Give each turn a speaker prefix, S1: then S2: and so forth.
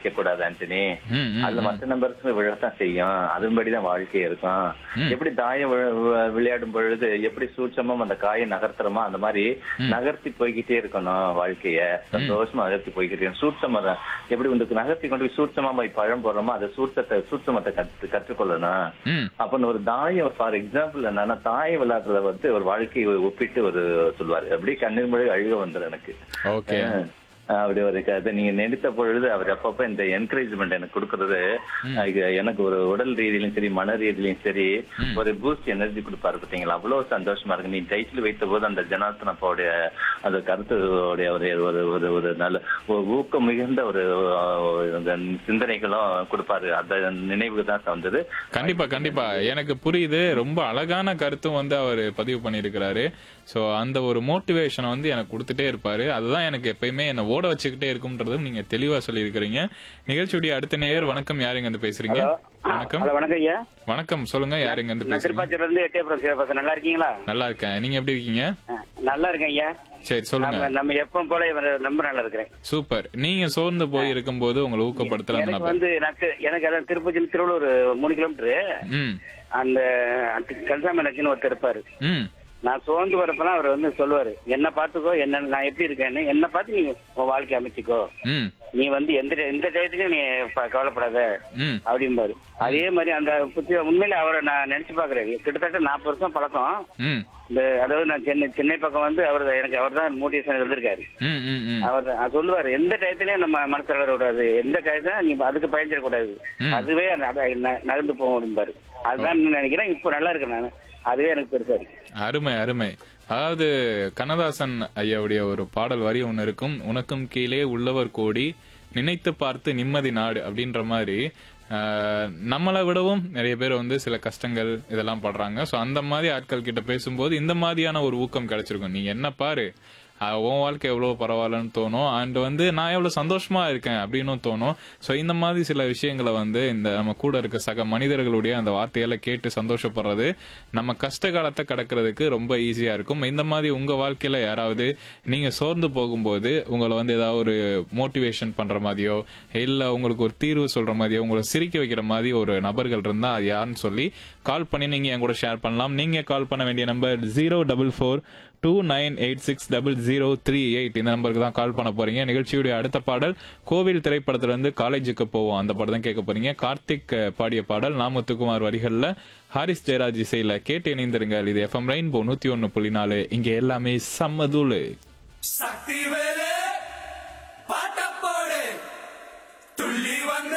S1: நிக்க கூடாது ஆண்டனி
S2: ம், ம்,
S1: அதுல மற்ற நம்பர்ஸ் விழத்தான் செய்யும் அதன்படிதான் வாழ்க்கை இருக்கும்
S2: ம்.
S1: எப்படி தாயம் வி- வி- விளையாடும் பொழுது எப்படி சூட்சமா அந்த காயை நகர்த்துறோமோ அந்த மாதிரி நகர்த்தி போய்கிட்டே இருக்கணும் வாழ்க்கைய சந்தோஷமா நகர்த்தி போய்கிட்டே இருக்கணும். சூட்சமா தான் எப்படி வந்து நகர்த்தி கொண்டு போய் சூட்சமா போய் பழம் போடுறோமோ அதை சூட்சத்தை சூட்சமத்தை கற்று கற்றுக்கொள்ளணும்
S2: ம்
S1: அப்ப ஒரு தாயம் ஃபார் எக்ஸாம்பிள் என்னன்னா தாயம் விளையாடுறத வந்து ஒரு வாழ்க்கையை ஒப்பிட்டு ஒரு சொல்லுவாரு அப்படியே கண்ணீர் மொழி அழுக வந்துடும் எனக்கு
S2: ஓகே
S1: அஹ் அப்படி ஒரு கதை நீங்க நினைத்த பொழுது அவர் அப்பப்ப இந்த என்கரேஜ்மெண்ட் எனக்கு கொடுக்கறது அஹ் இது எனக்கு ஒரு உடல் ரீதியிலும் சரி மன ரீதியிலும் சரி ஒரு பூஸ்ட் எனர்ஜி கொடுப்பாரு பாத்தீங்களா அவ்வளவு சந்தோஷமா இருக்கு நீ டைட்டில் வைத்த போது அந்த ஜனார்த்தன் அப்பாவுடைய அந்த கருத்துடைய ஒரு ஒரு ஒரு ஒரு நல்ல ஒரு ஊக்கம் மிகுந்த ஒரு அஹ், அந்த சிந்தனைகளும் கொடுப்பாரு அந்த நினைவுக்கு தான் வந்தது
S2: கண்டிப்பா கண்டிப்பா எனக்கு புரியுது ரொம்ப அழகான கருத்தும் வந்து அவர் பதிவு பண்ணியிருக்கிறாரு சோ அந்த ஒரு மோட்டிவேஷனை வந்து எனக்கு கொடுத்துட்டே இருப்பாரு அதுதான் எனக்கு எப்பயுமே என்ன ஓட வச்சுக்கிட்டே இருக்கும்ன்றதும் நீங்க தெளிவா சொல்லியிருக்கிறீங்க நிகழ்ச்சியுடைய அடுத்த நேயர் வணக்கம் யாருங்க இருந்து பேசுறீங்க வணக்கம்
S3: ஹலோ வணக்கம் ஐயா
S2: வணக்கம் சொல்லுங்க யாருங்க இருந்து
S3: நான்
S2: பேசுறீங்க
S3: திருப்பாச்சூர்ல இருந்து எட்டயபுரம் சிவபாசன் நல்லா இருக்கீங்களா
S2: நல்லா இருக்கேன் நீங்க எப்படி இருக்கீங்க
S3: ஆ, நல்லா இருக்கேன் ஐயா
S2: சரி சொல்லுங்க
S3: நம்ம நம்ம எப்பவும் போல இவரை ரொம்ப நல்லா இருக்கிறேன்
S2: சூப்பர் நீங்க சோர்ந்து போய் இருக்கும்போது உங்களை ஊக்கப்படுத்தலாம் அந்த
S3: எனக்கு
S2: நபர்
S3: வந்து நான் தி- எனக்கு அதான் திருப்பதி திருவள்ளூர் மூணு கிலோமீட்டரு
S2: ம்
S3: அந்த கன்சாமி லட்சுன்னு ஒருத்தர் இருப்பாரு
S2: ம்
S3: நான் சோர்ந்து வரப்பெல்லாம் அவர் வந்து சொல்லுவாரு என்ன பாத்துக்கோ என்ன நான் எப்படி இருக்கேன்னு என்ன பார்த்து நீ உன் வாழ்க்கை அமைச்சுக்கோ
S2: ம்
S3: நீ வந்து எந்த எந்த டயத்துக்கும் நீ ப- கவலைப்படாத
S2: ம்
S3: அப்படிம்பாரு அதே மாதிரி அந்த புத்தி உண்மையில அவரை நான் நினைச்சு பாக்குறேன் கிட்டத்தட்ட நாற்பது வருஷம் பழக்கம்
S2: ம்
S3: இந்த அதாவது நான் சென்னை சென்னை பக்கம் வந்து அவர் எனக்கு அவர் தான் மோட்டிவேஷன் இருந்திருக்காரு
S2: ம் ம் ம்
S3: அவர் அவர் சொல்லுவாரு எந்த டயத்துலயும் நம்ம மனசு வளர கூடாது எந்த டயத்துல நீ அதுக்கு பயந்துடக்கூடாது
S2: ம்.
S3: அதுவே அந்த- அத ந- நகர்ந்து போக முடியும்பாரு அதுதான் நான் நினைக்கிறேன் இப்போ நல்லா இருக்கேன் நான் அதுவே எனக்கு பெருசா இருக்கு
S2: அருமை அருமை அதாவது கண்ணதாசன் ஐயாவுடைய ஒரு பாடல் வரி ஒன்று இருக்கும் உனக்கும் கீழே உள்ளவர் கோடி நினைத்து பார்த்து நிம்மதி நாடு அப்படின்ற மாதிரி ஆஹ், நம்மளை விடவும் நிறைய பேர் வந்து சில கஷ்டங்கள் இதெல்லாம் படுறாங்க ஸோ அந்த மாதிரி ஆட்கள் கிட்ட பேசும்போது இந்த மாதிரியான ஒரு ஊக்கம் கிடைச்சிருக்கும் நீ என்ன பாரு ஆஹ், உன் வாழ்க்கை எவ்வளவு பரவாயில்லன்னு தோணும் அண்ட் வந்து நான் எவ்வளவு சந்தோஷமா இருக்கேன் அப்படின்னும் தோணும் ஸோ இந்த மாதிரி சில விஷயங்களை வந்து இந்த நம்ம கூட இருக்க சக மனிதர்களுடைய அந்த வார்த்தைகளை கேட்டு சந்தோஷப்படுறது நம்ம கஷ்ட காலத்தை கடக்கிறதுக்கு ரொம்ப ஈஸியா இருக்கும் இந்த மாதிரி உங்க வாழ்க்கையில யாராவது நீங்க சோர்ந்து போகும்போது உங்களை வந்து ஏதாவது ஒரு மோட்டிவேஷன் பண்ற மாதிரியோ இல்ல உங்களுக்கு ஒரு தீர்வு சொல்ற மாதிரியோ உங்களை சிரிக்க வைக்கிற மாதிரி ஒரு நபர்கள் இருந்தா அது யாருன்னு சொல்லி கால் பண்ணி நீங்க என் கூட ஷேர் பண்ணலாம் நீங்க கால் பண்ண வேண்டிய number zero double four two nine eight six double zero three eight இந்த நம்பருக்கு தான் கால் பண்ண போறீங்க நிகழ்ச்சியுடைய அடுத்த பாடல் கோவில் திரைப்படத்துல இருந்து காலேஜுக்கு போவோம் அந்த பாடம் தான் கேட்க போறீங்க கார்த்திக் அஹ், பாடிய பாடல் நாமத்துக்குமார் வரிகள்ல ஹாரிஸ் ஜெயராஜ் இசையில கேட்டு இணைந்திருங்கள் இது எஃப்எம் ரெயின்போ நூத்தி ஒன்னு புள்ளி நாலு இங்க எல்லாமே சம்மதூளு
S4: சக்தி வேலு பாட்ட போடு துள்ளி வந்து